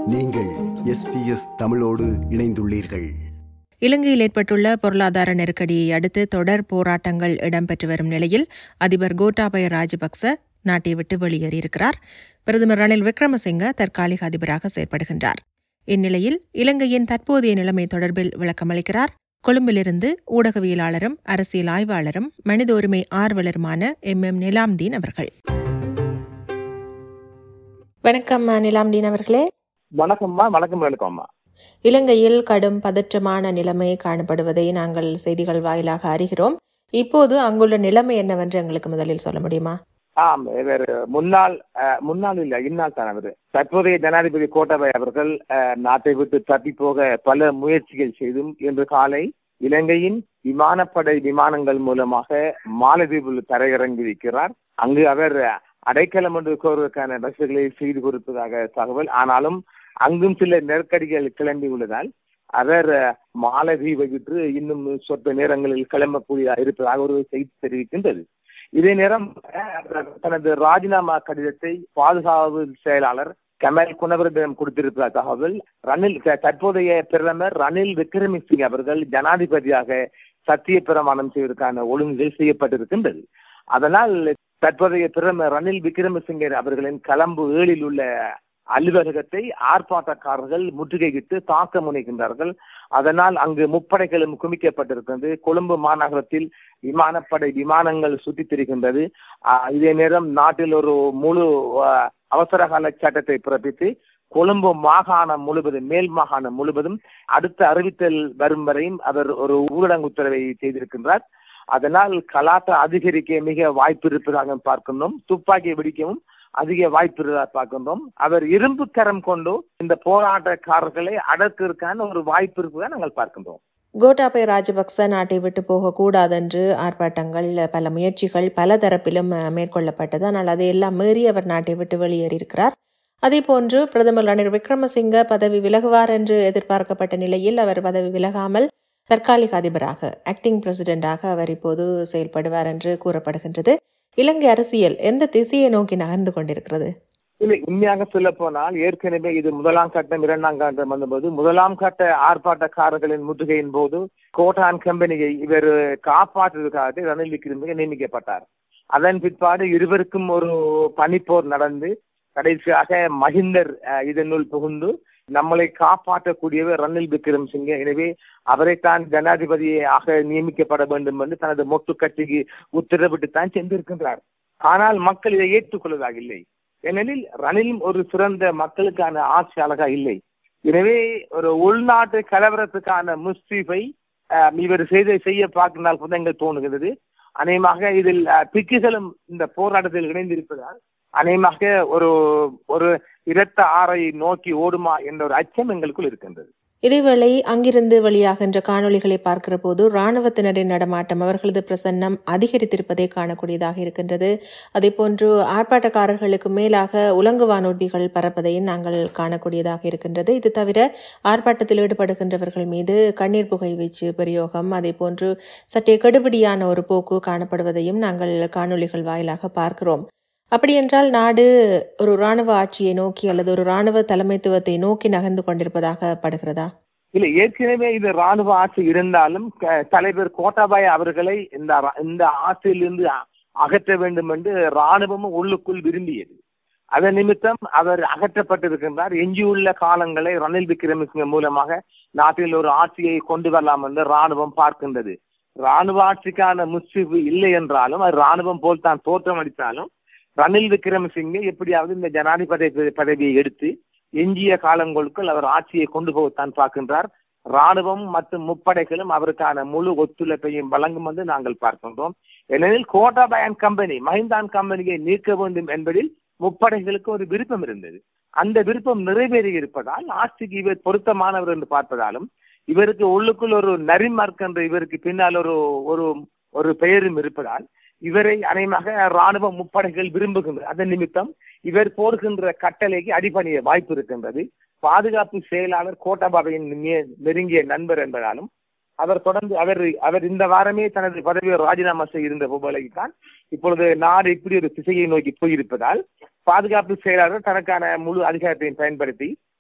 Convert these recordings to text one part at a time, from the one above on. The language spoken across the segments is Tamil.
நீங்கள் எஸ்பிஎஸ் தமிழோடு இணைந்துள்ளீர்கள் இலங்கையில் ஏற்பட்டுள்ள பொருளாதார நெருக்கடியை அடுத்து தொடர் போராட்டங்கள் இடம்பெற்று வரும் நிலையில் அதிபர் கோட்டாபய ராஜபக்ச நாட்டை விட்டு வெளியேறியிருக்கிறார் பிரதமர் ரணில் விக்ரமசிங்க தற்காலிக அதிபராக செயற்படுகின்றார் இந்நிலையில் இலங்கையின் தற்போதைய நிலைமை தொடர்பில் விளக்கமளிக்கிறார் கொழும்பிலிருந்து ஊடகவியலாளரும் அரசியல் ஆய்வாளரும் மனித உரிமை ஆர்வலருமான எம் எம் நிலாம்தீன் அவர்கள் வணக்கம் நிலாம்தீன் அவர்களே வணக்கம்மா வணக்கம் வணக்கம்மா இலங்கையில் கடும் பதற்றமான நிலைமை காணப்படுவதை நாங்கள் செய்திகள் வாயிலாக அறிகிறோம் இப்போது அங்குள்ள நிலைமை என்னவென்று எங்களுக்கு முதலில் சொல்ல முடியுமா ஆம் இவர் முன்னாள் அஹ், முன்னாள் இல்ல இந்நாள் தான் அவர் தற்போதைய ஜனாதிபதி கோட்டபய அவர்கள் அஹ், நாட்டை விட்டு தப்பி போக பல முயற்சிகள் செய்தும் இன்று காலை இலங்கையின் விமானப்படை விமானங்கள் மூலமாக மாலத்தீவில் தரையிறங்கி இருக்கிறார் அங்கு அவர் அடைக்கலம் என்று கோருவதற்கான வசதிகளை செய்து கொடுப்பதாக தகவல் ஆனாலும் அங்கும் சில நெருக்கடிகள் கிளம்பி உள்ளதால் அவர் அஹ், மாலத்தீவை விட்டு இன்னும் சொற்ப நேரங்களில் கிளம்பக்கூடிய இருப்பதாக ஒரு செய்தி தெரிவிக்கின்றது இதே நேரம் அஹ், தனது ராஜினாமா கடிதத்தை பாதுகாப்பு செயலாளர் கமல் குணவரிடம் கொடுத்திருப்ப தகவல் ரணில் த- தற்போதைய பிரதமர் ரணில் விக்ரமசிங் அவர்கள் ஜனாதிபதியாக சத்திய பிரமாணம் செய்வதற்கான ஒழுங்குகள் செய்யப்பட்டிருக்கின்றது அதனால் தற்போதைய பிரதமர் ரணில் விக்ரமசிங்கே அவர்களின் கலம்பு ஏழில் உள்ள அலுவலகத்தை ஆர்ப்பாட்டக்காரர்கள் முற்றுகையிட்டு தாக்க முனைகின்றார்கள் அதனால் அங்கு முப்படைகளும் குமிக்கப்பட்டிருக்கிறது கொழும்பு மாநகரத்தில் விமானப்படை விமானங்கள் சுற்றித் திரிகின்றது ஆஹ் இதே நேரம் நாட்டில் ஒரு முழு ஆஹ், அவசரகால சட்டத்தை பிறப்பித்து கொழும்பு மாகாணம் முழுவதும் மேல் மாகாணம் முழுவதும் அடுத்த அறிவித்தல் வரும் வரையும் அவர் ஒரு ஊரடங்கு உத்தரவை செய்திருக்கின்றார் அதனால் கலாட்ட அதிகரிக்க மிக வாய்ப்பு இருப்பதாக பார்க்கின்றோம் துப்பாக்கி வெடிக்கவும் அதிக வாய்ப்பு இருப்பதாக பார்க்கின்றோம் அவர் இரும்பு கரம் கொண்டு இந்த போராட்டக்காரர்களை அடக்கிற்கான ஒரு வாய்ப்பு இருப்பதாக நாங்கள் பார்க்கின்றோம் கோட்டாபய ராஜபக்ச நாட்டை விட்டு போகக்கூடாதென்று ஆர்ப்பாட்டங்கள் பல முயற்சிகள் பல தரப்பிலும் அஹ், மேற்கொள்ளப்பட்டது ஆனால் அதையெல்லாம் மீறி அவர் நாட்டை விட்டு வெளியேறியிருக்கிறார் அதேபோன்று பிரதமர் ரணில் விக்ரமசிங்க பதவி விலகுவார் என்று எதிர்பார்க்கப்பட்ட நிலையில் அவர் பதவி விலகாமல் தற்காலிக அதிபராக ஆக்டிங் பிரசிடென்டாக அவர் இப்போது செயல்படுவார் என்று கூறப்படுகின்றது இலங்கை அரசியல் எந்த திசையை நோக்கி நகர்ந்து கொண்டிருக்கிறது இல்லை உண்மையாக சொல்ல போனால் ஏற்கனவே இது முதலாம் கட்டம் இரண்டாம் கட்டம் வந்தபோது முதலாம் கட்ட ஆர்ப்பாட்டக்காரர்களின் முற்றுகையின் போது கோட்டான் கம்பெனியை இவர் காப்பாற்றுவதற்காக ரணில் விக்ரமசிங்கே நியமிக்கப்பட்டார் அதன் பிற்பாடு இருவருக்கும் ஒரு பனிப்போர் நடந்து கடைசியாக மஹிந்தர் அஹ், இதனுள் புகுந்து நம்மளை காப்பாற்றக்கூடியவர் ரணில் விக்ரமசிங்கே எனவே அவரைத்தான் ஜனாதிபதியாக நியமிக்கப்பட வேண்டும் என்று தனது மொட்டு கட்சிக்கு உத்தரவிட்டு தான் சென்றிருக்கின்றார் ஆனால் மக்கள் இதை ஏற்றுக்கொள்வதாக இல்லை ஏனெனில் ரணிலும் ஒரு சிறந்த மக்களுக்கான ஆட்சியாளராக இல்லை எனவே ஒரு உள்நாட்டு கலவரத்துக்கான முஸ்தீஃபை அஹ், இவர் செய்த செய்ய பார்க்கினால் கூட எங்களுக்கு தோணுகிறது அநேகமாக இதில் அஹ், பிக்குகளும் இந்த போராட்டத்தில் இணைந்திருப்பதால் அநேகமாக ஒரு ஒரு இரத்த ஆறை நோக்கி ஓடுமா என்ற ஒரு அச்சம் எங்களுக்குள் இருக்கின்றது இதேவேளை அங்கிருந்து வெளியாகின்ற காணொளிகளை பார்க்கிற போது இராணுவத்தினரின் நடமாட்டம் அவர்களது பிரசன்னம் அதிகரித்திருப்பதை காணக்கூடியதாக இருக்கின்றது அதேபோன்று ஆர்ப்பாட்டக்காரர்களுக்கு மேலாக உலங்கு வானூர்திகள் பறப்பதையும் நாங்கள் காணக்கூடியதாக இருக்கின்றது இது தவிர ஆர்ப்பாட்டத்தில் ஈடுபடுகின்றவர்கள் மீது கண்ணீர் புகை வீச்சு பிரயோகம் அதேபோன்று சற்றே கெடுபிடியான ஒரு போக்கு காணப்படுவதையும் நாங்கள் காணொளிகள் வாயிலாக பார்க்கிறோம் அப்படியென்றால் நாடு ஒரு இராணுவ ஆட்சியை நோக்கி அல்லது ஒரு இராணுவ தலைமைத்துவத்தை நோக்கி நகர்ந்து கொண்டிருப்பதாக படுகிறதா இல்லை ஏற்கனவே இது ராணுவ ஆட்சி இருந்தாலும் க- தலைவர் கோட்டாபாய அவர்களை இந்த ரா- இந்த ஆட்சியிலிருந்து அ- அகற்ற வேண்டும் என்று ராணுவமும் உள்ளுக்குள் விரும்பியது அதன் நிமித்தம் அவர் அகற்றப்பட்டிருக்கின்றார் எஞ்சியுள்ள காலங்களை ரணில் விக்ரமசிங்க மூலமாக நாட்டில் ஒரு ஆட்சியை கொண்டு வரலாம் என்று ராணுவம் பார்க்கின்றது ராணுவ ஆட்சிக்கான முஸ்திவு இல்லை என்றாலும் அது ராணுவம் போல் தான் தோற்றம் அளித்தாலும் ரணில் விக்ரமசிங்கே எப்படியாவது இந்த ஜனாதிபதி பதவியை எடுத்து எஞ்சிய காலங்களுக்குள் அவர் ஆட்சியை கொண்டு போகத்தான் பார்க்கின்றார் ராணுவம் மற்றும் முப்படைகளும் அவருக்கான முழு ஒத்துழைப்பையும் வழங்கும் என்று நாங்கள் பார்க்கின்றோம் ஏனெனில் கோட்டாபயன் கம்பெனி மஹிந்தான் கம்பெனியை நீக்க வேண்டும் என்பதில் முப்படைகளுக்கு ஒரு விருப்பம் இருந்தது அந்த விருப்பம் நிறைவேறி இருப்பதால் ஆட்சிக்கு இவர் பொருத்தமானவர் என்று பார்ப்பதாலும் இவருக்கு உள்ளுக்குள் ஒரு நரிமார்க் என்ற இவருக்கு பின்னால் ஒரு ஒரு ஒரு பெயரும் இருப்பதால் இவரை அநேகமாக ராணுவ முப்படைகள் விரும்புகின்றனர் அதன் நிமித்தம் இவர் போடுகின்ற கட்டளைக்கு அடிபணிய வாய்ப்பு இருக்கின்றது பாதுகாப்பு செயலாளர் கோட்டாபாவையின் நெ- நெருங்கிய நண்பர் என்பதாலும் அவர் தொடர்ந்து அவர் அவர் இந்த வாரமே தனது பதவியை ராஜினாமா செய்திருந்த போலைத்தான் இப்பொழுது நாடு இப்படி ஒரு திசையை நோக்கி போயிருப்பதால் பாதுகாப்பு செயலாளர் தனக்கான முழு அதிகாரத்தையும் பயன்படுத்தி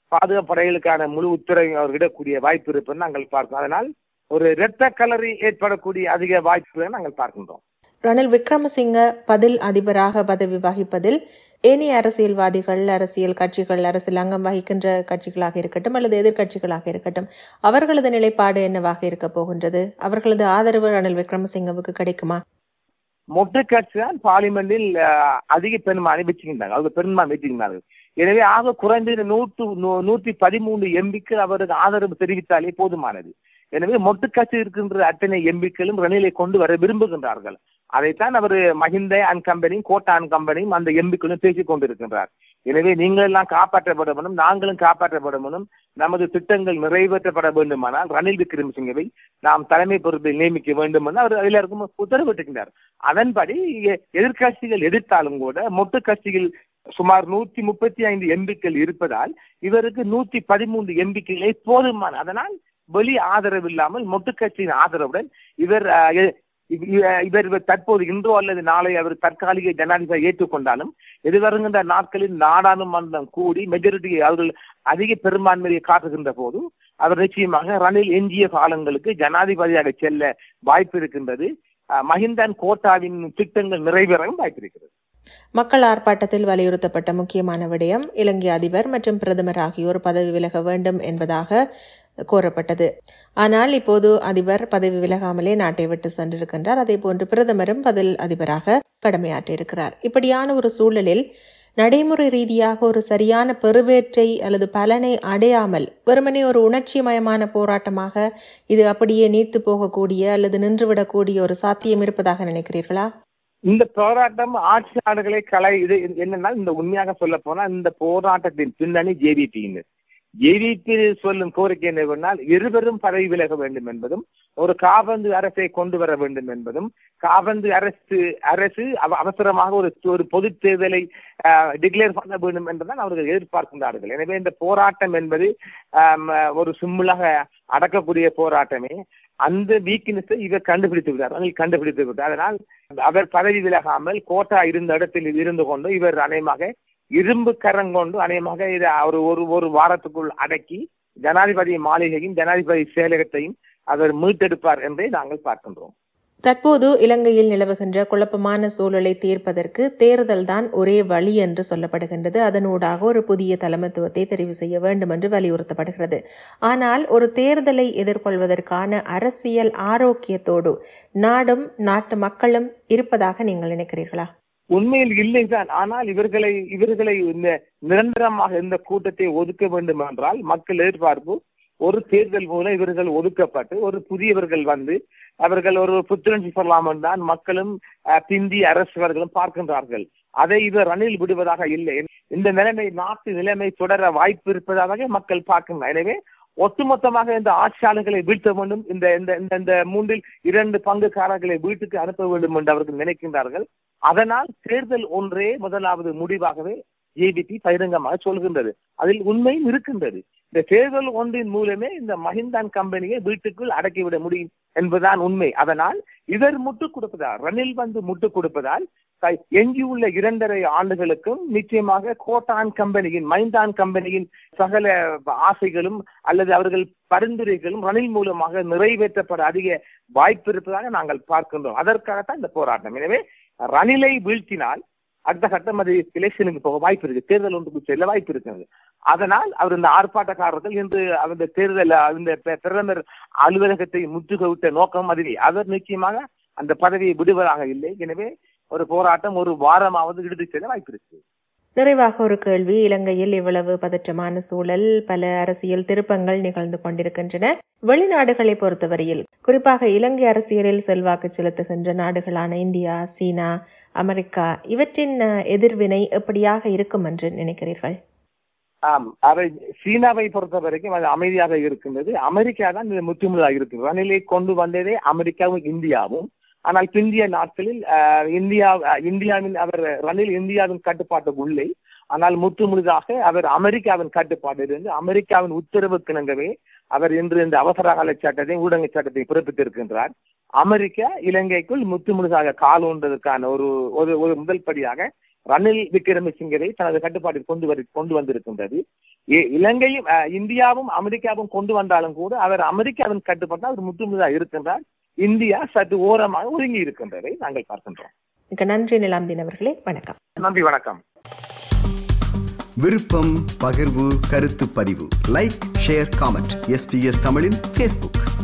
பாதுகாப்பு படைகளுக்கான முழு உத்தரவை அவர் விடக்கூடிய வாய்ப்பு இருப்பதை நாங்கள் பார்க்கிறோம் அதனால் ஒரு இரத்த கலரி ஏற்படக்கூடிய அதிக வாய்ப்புகளை நாங்கள் பார்க்கின்றோம் ரணில் விக்ரமசிங்க பதில் அதிபராக பதவி வகிப்பதில் ஏனைய அரசியல்வாதிகள் அரசியல் கட்சிகள் அரசியல் அங்கம் வகிக்கின்ற கட்சிகளாக இருக்கட்டும் அல்லது எதிர்க்கட்சிகளாக இருக்கட்டும் அவர்களது நிலைப்பாடு என்னவாக இருக்க போகின்றது அவர்களது ஆதரவு ரணில் விக்ரமசிங்கவுக்கு கிடைக்குமா மொட்டு கட்சி தான் பார்லிமெண்டில் அஹ், அதிக பெரும்பான்மை வச்சுக்கின்றாங்க அவங்க பெரும்பான்மை வச்சுக்கின்றார்கள் எனவே ஆக குறைந்தது நூற்று நூ- நூற்றி பதிமூன்று எம்பிக்கள் அவருக்கு ஆதரவு தெரிவித்தாலே போதுமானது எனவே மொட்டு கட்சி இருக்கின்ற அத்தனை எம்பிக்களும் ரணிலை கொண்டு வர விரும்புகின்றார்கள் அதைத்தான் அவர் மஹிந்த அண்ட் கம்பெனியும் கோட்டா அண்ட் கம்பெனியும் அந்த எம்பிக்களும் பேசிக் கொண்டிருக்கின்றார் எனவே நீங்கள் எல்லாம் காப்பாற்றப்பட வேண்டும் நாங்களும் காப்பாற்றப்பட வேண்டும் நமது திட்டங்கள் நிறைவேற்றப்பட வேண்டுமானால் ரணில் விக்ரமசிங்கவை நாம் தலைமை பொறுப்பில் நியமிக்க வேண்டும் என்று அவர் எல்லாருக்கும் உத்தரவிட்டிருக்கிறார் அதன்படி எ- எதிர்க்கட்சிகள் எதிர்த்தாலும் கூட மொட்டு கட்சிகள் சுமார் நூற்றி முப்பத்தி ஐந்து எம்பிக்கள் இருப்பதால் இவருக்கு நூற்றி பதிமூன்று எம்பிக்களே போதுமான அதனால் வெளி ஆதரவு இல்லாமல் மொட்டு கட்சியின் ஆதரவுடன் இவர் அஹ், எ- இவ- இவ- இவர் இவர் தற்போது இன்றோ அல்லது நாளை அவர் தற்காலிக ஜனாதிபதி ஏற்றுக்கொண்டாலும் எதிர்வருகின்ற நாட்களில் நாடாளுமன்றம் கூடி மெஜாரிட்டி அவர்கள் அதிக பெரும்பான்மையை காட்டுகின்ற போது அவர் நிச்சயமாக ரணில் எஞ்சிய காலங்களுக்கு ஜனாதிபதியாக செல்ல வாய்ப்பு இருக்கின்றது அஹ், மஹிந்தன் கோட்டாவின் திட்டங்கள் நிறைவேறவும் வாய்ப்பு இருக்கிறது மக்கள் ஆர்ப்பாட்டத்தில் வலியுறுத்தப்பட்ட முக்கியமான விடயம் இலங்கை அதிபர் மற்றும் பிரதமர் ஆகியோர் பதவி விலக வேண்டும் என்பதாக கோரப்பட்டது ஆனால் இப்போது அதிபர் பதவி விலகாமலே நாட்டை விட்டு சென்றிருக்கின்றார் அதே போன்று பிரதமரும் பதில் அதிபராக கடமையாற்றியிருக்கிறார் இப்படியான ஒரு சூழலில் நடைமுறை ரீதியாக ஒரு சரியான பெறுவேற்றை அல்லது பலனை அடையாமல் வெறுமனே ஒரு உணர்ச்சிமயமான போராட்டமாக இது அப்படியே நீர்த்து போகக்கூடிய அல்லது நின்றுவிடக்கூடிய ஒரு சாத்தியம் இருப்பதாக நினைக்கிறீர்களா இந்த போராட்டம் ஆட்சி நாடுகளை கலை இது இது என்னன்னா இந்த உண்மையாக சொல்ல போனா இந்த போராட்டத்தின் பின்னணி ஜேவிபின்னு ஜேவிபி சொல்லும் கோரிக்கை என்னவென்றால் இருவரும் பதவி விலக வேண்டும் என்பதும் ஒரு காபந்து அரசை கொண்டு வர வேண்டும் என்பதும் காபந்து அரசு அரசு அவ- அவசரமாக ஒரு ஒரு பொது தேர்தலை டிக்ளேர் பண்ண வேண்டும் என்றுதான் அவர்கள் எதிர்பார்க்கின்றார்கள் எனவே இந்த போராட்டம் என்பது ஆம், ஒரு சிம்பிளாக அடக்கக்கூடிய போராட்டமே அந்த வீக்னஸை இவர் கண்டுபிடித்து விட்டார் ரணில் கண்டுபிடித்து விட்டார் அதனால் அவர் பதவி விலகாமல் கோட்டா இருந்த இடத்தில் இருந்து கொண்டு இவர் அநேகமாக இரும்பு கரங்கொண்டு அநேகமாக இதை ஒரு ஒரு ஒரு வாரத்துக்குள் அடக்கி ஜனாதிபதி மாளிகையும் ஜனாதிபதி செயலகத்தையும் அவர் மீட்டெடுப்பார் என்றே நாங்கள் பார்க்கின்றோம் தற்போது இலங்கையில் நிலவுகின்ற குழப்பமான சூழலை தீர்ப்பதற்கு தேர்தல் தான் ஒரே வழி என்று சொல்லப்படுகின்றது அதனூடாக ஒரு புதிய தலைமைத்துவத்தை தெரிவு செய்ய வேண்டும் என்று வலியுறுத்தப்படுகிறது ஆனால் ஒரு தேர்தலை எதிர்கொள்வதற்கான அரசியல் ஆரோக்கியத்தோடு நாடும் நாட்டு மக்களும் இருப்பதாக நீங்கள் நினைக்கிறீர்களா உண்மையில் இல்லைதான் ஆனால் இவர்களை இவர்களை இந்த நிரந்தரமாக இந்த கூட்டத்தை ஒதுக்க வேண்டும் என்றால் மக்கள் எதிர்பார்ப்பு ஒரு தேர்தல் மூலம் இவர்கள் ஒதுக்கப்பட்டு ஒரு புதியவர்கள் வந்து அவர்கள் ஒரு புத்துணர்ச்சி பெறலாம் தான் மக்களும் அஹ், பிந்திய அரசர்களும் பார்க்கின்றார்கள் அதை இவர் ரணில் விடுவதாக இல்லை இந்த நிலைமை நாட்டு நிலைமை தொடர வாய்ப்பு இருப்பதாக மக்கள் பார்க்கின்றனர் எனவே ஒட்டுமொத்தமாக இந்த ஆட்சியாளர்களை வீழ்த்த வேண்டும் இந்த இந்த இந்த- இந்த மூன்றில் இரண்டு பங்குக்காரர்களை வீட்டுக்கு அனுப்ப வேண்டும் என்று அவர்கள் நினைக்கின்றார்கள் அதனால் தேர்தல் ஒன்றே முதலாவது முடிவாகவே ஜேபிபி பகிரங்கமாக சொல்கின்றது அதில் உண்மையும் இருக்கின்றது இந்த தேர்தல் ஒன்றின் மூலமே இந்த மஹிந்தான் கம்பெனியை வீட்டுக்குள் அடக்கிவிட முடியும் என்பதுதான் உண்மை அதனால் இவர் முட்டுக் கொடுப்பதால் ரணில் வந்து முட்டுக் கொடுப்பதால் க- எஞ்சியுள்ள இரண்டரை ஆண்டுகளுக்கும் நிச்சயமாக கோட்டான் கம்பெனியின் மைந்தான் கம்பெனியின் சகல ஆசைகளும் அல்லது அவர்கள் பரிந்துரைகளும் ரணில் மூலமாக நிறைவேற்றப்பட அதிக வாய்ப்பு இருப்பதாக நாங்கள் பார்க்கின்றோம் அதற்காகத்தான் இந்த போராட்டம் எனவே ரணிலை வீழ்த்தினால் அடுத்த கட்டம் அது எலெக்ஷனுக்கு போக வாய்ப்பு இருக்கு தேர்தல் ஒன்றுக்கு செல்ல வாய்ப்பு இருக்கிறது அதனால் அவர் இந்த ஆர்ப்பாட்டக்காரர்கள் இன்று அந்த தேர்தல் இந்த பெ- பிரதமர் அலுவலகத்தை முற்றுகைவிட்ட நோக்கம் அதுவே அவர் நிச்சயமாக அந்த பதவியை விடுவதாக இல்லை எனவே ஒரு போராட்டம் ஒரு வாரமாவது இழுத்து செல்ல வாய்ப்பு இருக்கு நிறைவாக ஒரு கேள்வி இலங்கையில் இவ்வளவு பதற்றமான சூழல் பல அரசியல் திருப்பங்கள் நிகழ்ந்து கொண்டிருக்கின்றன வெளிநாடுகளை பொறுத்தவரையில் குறிப்பாக இலங்கை அரசியலில் செல்வாக்கு செலுத்துகின்ற நாடுகளான இந்தியா சீனா அமெரிக்கா இவற்றின் அஹ், எதிர்வினை எப்படியாக இருக்கும் என்று நினைக்கிறீர்கள் ஆம் அவை சீனாவை பொறுத்த வரைக்கும் அது அமைதியாக இருக்கின்றது அமெரிக்கா தான் இது முற்றுமுழுதாக இருக்குது ரணிலை கொண்டு வந்ததே அமெரிக்காவும் இந்தியாவும் ஆனால் பிந்திய நாட்களில் அஹ், இந்தியா அஹ், இந்தியாவின் அவர் ரணில் இந்தியாவின் கட்டுப்பாட்டுக்கு உள்ளே ஆனால் முற்றுமுழுதாக அவர் அமெரிக்காவின் கட்டுப்பாடு இருந்து அமெரிக்காவின் உத்தரவுக்கிணங்கவே அவர் இன்று இந்த அவசர கால சட்டத்தை ஊடக சட்டத்தை பிறப்பித்திருக்கின்றார் அமெரிக்கா இலங்கைக்குள் முற்றுமுழுதாக கால் ஊன்றதற்கான ஒரு ஒரு ஒரு முதல் படியாக ரணில் விக்ரமசிங்கவை தனது கட்டுப்பாட்டில் கொண்டு வரு கொண்டு வந்திருக்கின்றது இ- இலங்கையும் அஹ், இந்தியாவும் அமெரிக்காவும் கொண்டு வந்தாலும் கூட அவர் அமெரிக்காவின் கட்டுப்பட்டால் அவர் முற்றுமுழுதாக இருக்கின்றார் இந்தியா சற்று ஓரமாக ஒதுங்கி இருக்கின்றதை நாங்கள் பார்க்கின்றோம் மிக்க நன்றி நிலாம்தீன் அவர்களே வணக்கம் நன்றி வணக்கம் விருப்பம் பகிர்வு கருத்து பதிவு லைக் ஷேர் காமெண்ட் எஸ்பிஎஸ் தமிழின் ஃபேஸ்புக்